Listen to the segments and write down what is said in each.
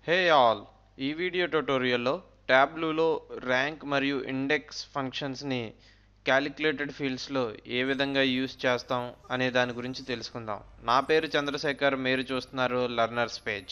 hey all ఈ video ట్యుటోరియల్లో ట్యాబ్లూలో ర్యాంక్ మరియు ఇండెక్స్ ఫంక్షన్స్ని క్యాలిక్యులేటెడ్ ఫీల్డ్స్లో ఏ విధంగా యూస్ చేస్తాం అనే దాని గురించి తెలుసుకుందాం నా పేరు చంద్రశేఖర్ మీరు చూస్తున్నారు లర్నర్స్ పేజ్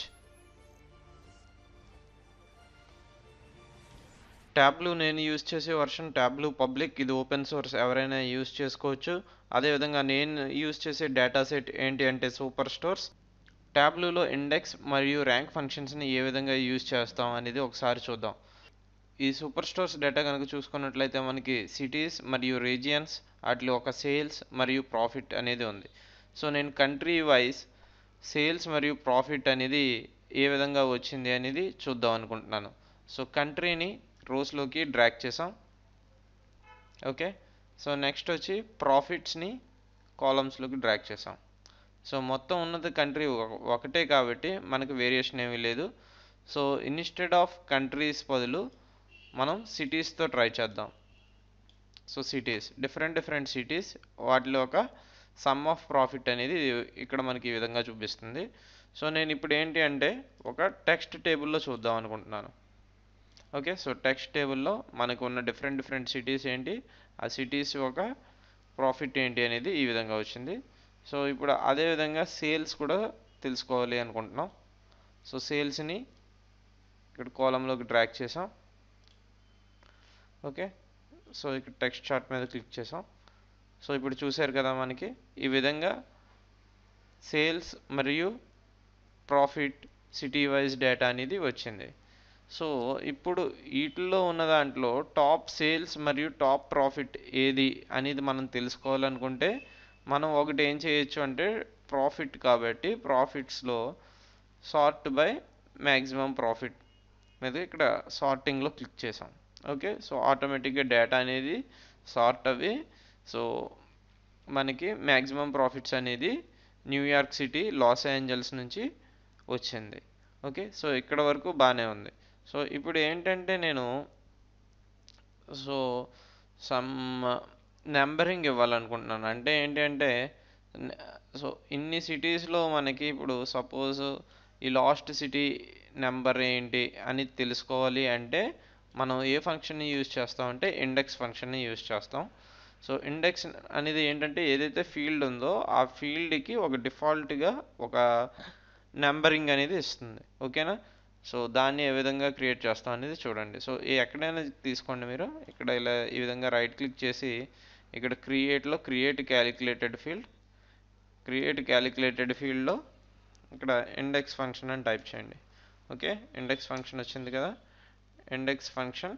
ట్యాబ్లూ నేను యూస్ చేసే వర్షన్ ట్యాబ్లూ పబ్లిక్ ఇది ఓపెన్ సోర్స్ ఎవరైనా యూస్ చేసుకోవచ్చు అదేవిధంగా నేను యూస్ చేసే డేటా సెట్ ఏంటి అంటే సూపర్ స్టోర్స్ ట్యాబ్లూలో ఇండెక్స్ మరియు ర్యాంక్ ఫంక్షన్స్ని ఏ విధంగా యూజ్ చేస్తాం అనేది ఒకసారి చూద్దాం ఈ సూపర్ స్టోర్స్ డేటా కనుక చూసుకున్నట్లయితే మనకి సిటీస్ మరియు రీజియన్స్ వాటిలో ఒక సేల్స్ మరియు ప్రాఫిట్ అనేది ఉంది సో నేను కంట్రీ వైజ్ సేల్స్ మరియు ప్రాఫిట్ అనేది ఏ విధంగా వచ్చింది అనేది చూద్దాం అనుకుంటున్నాను సో కంట్రీని రోస్లోకి డ్రాక్ చేసాం ఓకే సో నెక్స్ట్ వచ్చి ప్రాఫిట్స్ని కాలమ్స్లోకి డ్రాక్ చేసాం సో మొత్తం ఉన్నది కంట్రీ ఒకటే కాబట్టి మనకు వేరియేషన్ ఏమీ లేదు సో ఇన్స్టెడ్ ఆఫ్ కంట్రీస్ బదులు మనం సిటీస్తో ట్రై చేద్దాం so cities different different cities వాటిలో ఒక సమ్ ఆఫ్ ప్రాఫిట్ అనేది ఇక్కడ మనకి ఈ విధంగా చూపిస్తుంది సో నేను ఇప్పుడు ఏంటి అంటే ఒక టెక్స్ట్ టేబుల్లో చూద్దాం అనుకుంటున్నాను ఓకే సో టెక్స్ట్ టేబుల్లో మనకు ఉన్న డిఫరెంట్ డిఫరెంట్ సిటీస్ ఏంటి ఆ సిటీస్ ఒక ప్రాఫిట్ ఏంటి అనేది ఈ విధంగా వచ్చింది సో ఇప్పుడు అదేవిధంగా సేల్స్ కూడా తెలుసుకోవాలి అనుకుంటున్నాం సో సేల్స్ని ఇక్కడ కాలంలోకి డ్రాక్ చేసాం ఓకే సో ఇక్కడ టెక్స్ట్ చార్ట్ మీద క్లిక్ చేసాం సో ఇప్పుడు చూశారు కదా మనకి ఈ విధంగా సేల్స్ మరియు ప్రాఫిట్ సిటీ వైజ్ డేటా అనేది వచ్చింది సో ఇప్పుడు వీటిల్లో ఉన్న దాంట్లో టాప్ సేల్స్ మరియు టాప్ ప్రాఫిట్ ఏది అనేది మనం తెలుసుకోవాలనుకుంటే మనం ఒకటి ఏం చేయొచ్చు అంటే ప్రాఫిట్ కాబట్టి ప్రాఫిట్స్లో సార్ట్ బై మ్యాక్సిమం ప్రాఫిట్ మీద ఇక్కడ సార్టింగ్లో క్లిక్ చేసాం ఓకే సో ఆటోమేటిక్గా డేటా అనేది సార్ట్ అవి సో మనకి మ్యాక్సిమం ప్రాఫిట్స్ అనేది న్యూయార్క్ సిటీ లాస్ ఏంజల్స్ నుంచి వచ్చింది ఓకే సో ఇక్కడ వరకు బాగానే ఉంది సో ఇప్పుడు ఏంటంటే నేను సో సమ్ నెంబరింగ్ ఇవ్వాలనుకుంటున్నాను అంటే ఏంటంటే సో ఇన్ని సిటీస్లో మనకి ఇప్పుడు సపోజ్ ఈ లాస్ట్ సిటీ నెంబర్ ఏంటి అని తెలుసుకోవాలి అంటే మనం ఏ ఫంక్షన్ని యూజ్ చేస్తామంటే ఇండెక్స్ ఫంక్షన్ని యూజ్ చేస్తాం సో ఇండెక్స్ అనేది ఏంటంటే ఏదైతే ఫీల్డ్ ఉందో ఆ ఫీల్డ్కి ఒక డిఫాల్ట్గా ఒక నెంబరింగ్ అనేది ఇస్తుంది ఓకేనా సో దాన్ని ఏ విధంగా క్రియేట్ చేస్తాం అనేది చూడండి సో ఎక్కడైనా తీసుకోండి మీరు ఇక్కడ ఇలా ఈ విధంగా రైట్ క్లిక్ చేసి ఇక్కడ క్రియేట్లో create calculated field create calculated ఫీల్డ్లో ఇక్కడ ఇండెక్స్ ఫంక్షన్ అని టైప్ చేయండి ఓకే ఇండెక్స్ ఫంక్షన్ వచ్చింది కదా ఇండెక్స్ ఫంక్షన్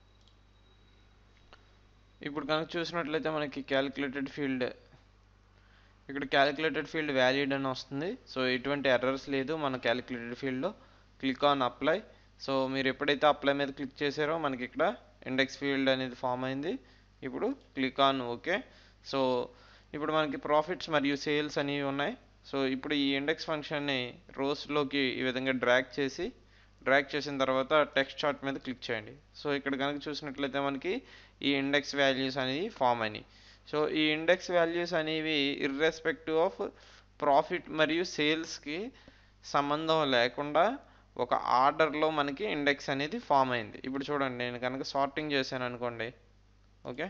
ఇప్పుడు కనుక చూసినట్లయితే మనకి క్యాలిక్యులేటెడ్ ఫీల్డ్ ఇక్కడ క్యాలిక్యులేటెడ్ ఫీల్డ్ వ్యాలిడ్ అని వస్తుంది సో ఎటువంటి ఎర్రర్స్ లేదు మన క్యాలిక్యులేటెడ్ ఫీల్డ్లో క్లిక్ ఆన్ అప్లై సో మీరు ఎప్పుడైతే అప్లై మీద క్లిక్ చేశారో మనకి ఇక్కడ ఇండెక్స్ ఫీల్డ్ అనేది ఫామ్ అయింది ఇప్పుడు క్లిక్ ఆన్ ఓకే సో ఇప్పుడు మనకి ప్రాఫిట్స్ మరియు సేల్స్ అనేవి ఉన్నాయి సో ఇప్పుడు ఈ ఇండెక్స్ ఫంక్షన్ని రోస్లోకి ఈ విధంగా డ్రాగ్ చేసి డ్రాగ్ చేసిన తర్వాత టెక్స్ట్ చార్ట్ మీద క్లిక్ చేయండి సో ఇక్కడ కనుక చూసినట్లయితే మనకి ఈ ఇండెక్స్ వాల్యూస్ అనేవి ఫామ్ అయినాయి సో ఈ ఇండెక్స్ వాల్యూస్ అనేవి ఇర్రెస్పెక్టివ్ ఆఫ్ ప్రాఫిట్ మరియు సేల్స్కి సంబంధం లేకుండా ఒక ఆర్డర్లో మనకి ఇండెక్స్ అనేది ఫామ్ అయింది ఇప్పుడు చూడండి నేను కనుక సార్టింగ్ చేశాను అనుకోండి okay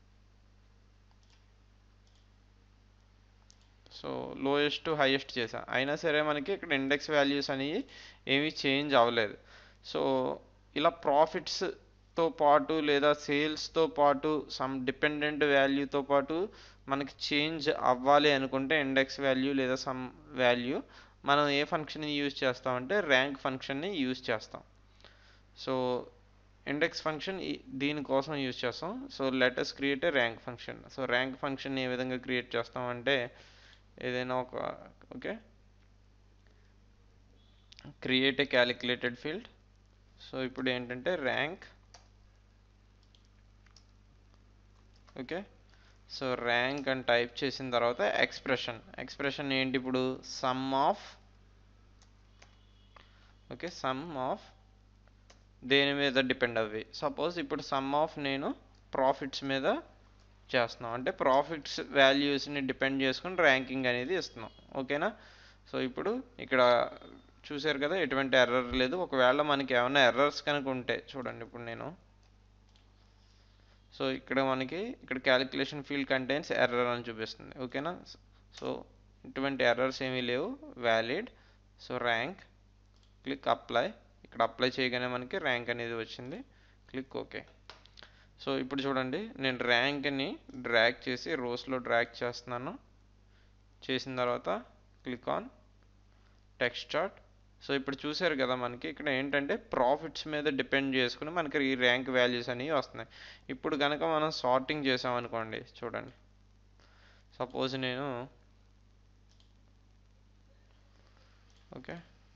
so lowest to highest చేసాను అయినా సరే మనకి ఇక్కడ ఇండెక్స్ వాల్యూస్ అనేవి ఏమీ చేంజ్ అవ్వలేదు సో ఇలా ప్రాఫిట్స్తో పాటు లేదా సేల్స్తో పాటు సమ్ డిపెండెంట్ వాల్యూతో పాటు మనకి చేంజ్ అవ్వాలి అనుకుంటే ఇండెక్స్ వాల్యూ లేదా సమ్ వాల్యూ మనం ఏ ఫంక్షన్ని యూజ్ చేస్తామంటే ర్యాంక్ ఫంక్షన్ని యూజ్ చేస్తాం సో ఇండెక్స్ ఫంక్షన్ దీనికోసం యూజ్ చేస్తాం so latest create a rank function so rank function ఏ విధంగా క్రియేట్ చేస్తామంటే ఏదైనా ఒక okay create a calculated field so ఇప్పుడు ఏంటంటే ర్యాంక్ ఓకే సో ర్యాంక్ అని టైప్ చేసిన తర్వాత ఎక్స్ప్రెషన్ ఎక్స్ప్రెషన్ ఏంటి ఇప్పుడు sum of okay sum of దేని మీద డిపెండ్ అవ్వి సపోజ్ ఇప్పుడు సమ్ ఆఫ్ నేను ప్రాఫిట్స్ మీద చేస్తున్నాం అంటే ప్రాఫిట్స్ వాల్యూస్ని డిపెండ్ చేసుకుని ర్యాంకింగ్ అనేది ఇస్తున్నాం ఓకేనా సో ఇప్పుడు ఇక్కడ చూసారు కదా ఎటువంటి ఎర్రర్ లేదు ఒకవేళ మనకి ఏమైనా ఎర్రర్స్ కనుక ఉంటే చూడండి ఇప్పుడు నేను సో ఇక్కడ మనకి ఇక్కడ క్యాలిక్యులేషన్ ఫీల్డ్ కంటైన్స్ ఎర్రర్ అని చూపిస్తుంది ఓకేనా సో ఇటువంటి ఎర్రర్స్ ఏమీ లేవు valid so rank click apply ఇక్కడ అప్లై చేయగానే మనకి ర్యాంక్ అనేది వచ్చింది క్లిక్ ఓకే సో ఇప్పుడు చూడండి నేను ర్యాంక్ని డ్రాగ్ చేసి రోస్లో డ్రాగ్ చేస్తున్నాను చేసిన తర్వాత click on text chart so ఇప్పుడు చూసారు కదా మనకి ఇక్కడ ఏంటంటే ప్రాఫిట్స్ మీద డిపెండ్ చేసుకుని మనకి ఈ ర్యాంక్ వాల్యూస్ అనేవి వస్తున్నాయి ఇప్పుడు కనుక మనం సార్టింగ్ చేసామనుకోండి చూడండి సపోజ్ నేను ఓకే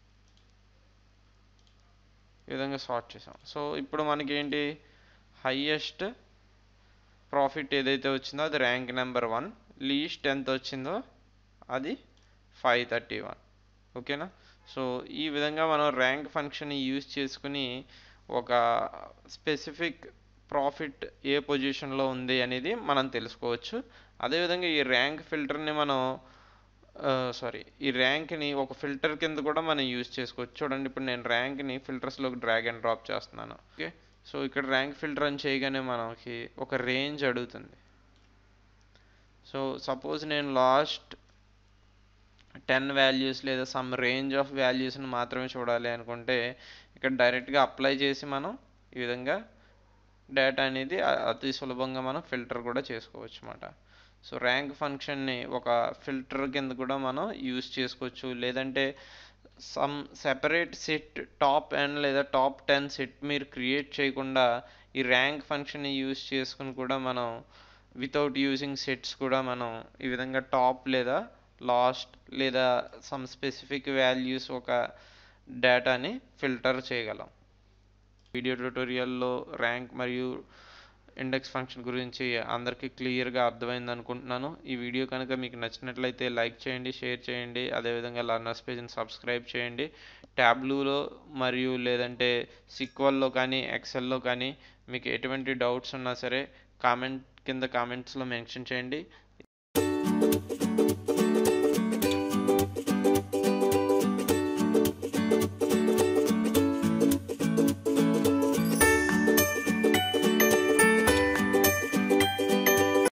ఈ విధంగా సార్ట్ చేసాం సో ఇప్పుడు మనకి ఏంటి హయ్యెస్ట్ ప్రాఫిట్ ఏదైతే వచ్చిందో అది ర్యాంక్ నెంబర్ వన్ లీస్ట్ ఎంత వచ్చిందో అది ఫైవ్ థర్టీ వన్ ఓకేనా సో ఈ విధంగా మనం ర్యాంక్ ఫంక్షన్ని యూజ్ చేసుకుని ఒక స్పెసిఫిక్ ప్రాఫిట్ ఏ పొజిషన్లో ఉంది అనేది మనం తెలుసుకోవచ్చు అదేవిధంగా ఈ ర్యాంక్ ఫిల్టర్ని మనం సారీ ఈ ర్యాంక్ని ఒక ఫిల్టర్ కింద కూడా మనం యూజ్ చేసుకోవచ్చు చూడండి ఇప్పుడు నేను ర్యాంక్ని ఫిల్టర్స్లోకి డ్రాగ్ అండ్ డ్రాప్ చేస్తున్నాను ఓకే సో ఇక్కడ ర్యాంక్ ఫిల్టర్ అని చేయగానే మనకి ఒక రేంజ్ అడుగుతుంది సో సపోజ్ నేను లాస్ట్ టెన్ వాల్యూస్ లేదా సమ్ రేంజ్ ఆఫ్ వాల్యూస్ని మాత్రమే చూడాలి అనుకుంటే ఇక్కడ డైరెక్ట్గా అప్లై చేసి మనం ఈ విధంగా డేటా అనేది అతి సులభంగా మనం ఫిల్టర్ కూడా చేసుకోవచ్చు అన్నమాట సో ర్యాంక్ ఫంక్షన్ని ఒక ఫిల్టర్ కింద కూడా మనం యూస్ చేసుకోవచ్చు లేదంటే some separate set top and లేదా టాప్ టెన్ సెట్ మీరు క్రియేట్ చేయకుండా ఈ ర్యాంక్ ఫంక్షన్ని యూస్ చేసుకుని కూడా మనం వితౌట్ యూజింగ్ సెట్స్ కూడా మనం ఈ విధంగా టాప్ లేదా లాస్ట్ లేదా సమ్ స్పెసిఫిక్ వాల్యూస్ ఒక డేటాని ఫిల్టర్ చేయగలం వీడియో ట్యూటోరియల్లో ర్యాంక్ మరియు ఇండెక్స్ ఫంక్షన్ గురించి అందరికీ క్లియర్గా అర్థమైంది అనుకుంటున్నాను ఈ వీడియో కనుక మీకు నచ్చినట్లయితే లైక్ చేయండి షేర్ చేయండి అదేవిధంగా లర్నర్స్ పేజ్ని సబ్స్క్రైబ్ చేయండి ట్యాబ్లూలో మరియు లేదంటే సిక్వల్లో కానీ ఎక్సెల్లో కానీ మీకు ఎటువంటి డౌట్స్ ఉన్నా సరే కామెంట్ కింద కామెంట్స్లో మెన్షన్ చేయండి